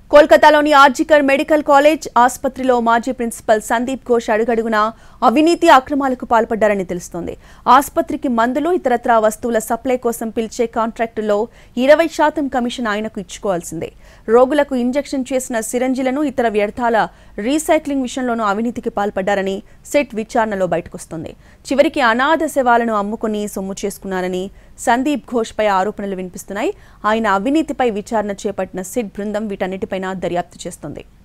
కోల్కతాలోని RG Kar medical college ఆసుపత్రిలో మాజీ ప్రిన్సిపల్ సందీప్ ఘోష్ అడుగడుగునా అవినీతి అక్రమాలకు పాల్పడ్డారని తెలుస్తోంది ఆసుపత్రికి మందులు ఇతరత్రా వస్తువుల సప్లై కోసం పిలిచే కాంట్రాక్టులో ఇరవై శాతం కమిషన్ ఆయనకు ఇచ్చుకోవాల్సిందే రోగులకు ఇంజెక్షన్ చేసిన సిరంజిలను ఇతర వ్యర్థాల రీసైక్లింగ్ విషయంలోనూ అవినీతికి పాల్పడ్డారని సెట్ విచారణలో బయటకొస్తుంది చివరికి అనాథ శవాలను అమ్ముకుని సొమ్ము చేసుకున్నారని సందీప్ ఘోష్పై ఆరోపణలు వినిపిస్తున్నాయి ఆయన అవినీతిపై విచారణ చేపట్టిన సిట్ బృందం వీటన్నిటిపైన దర్యాప్తు చేస్తుంది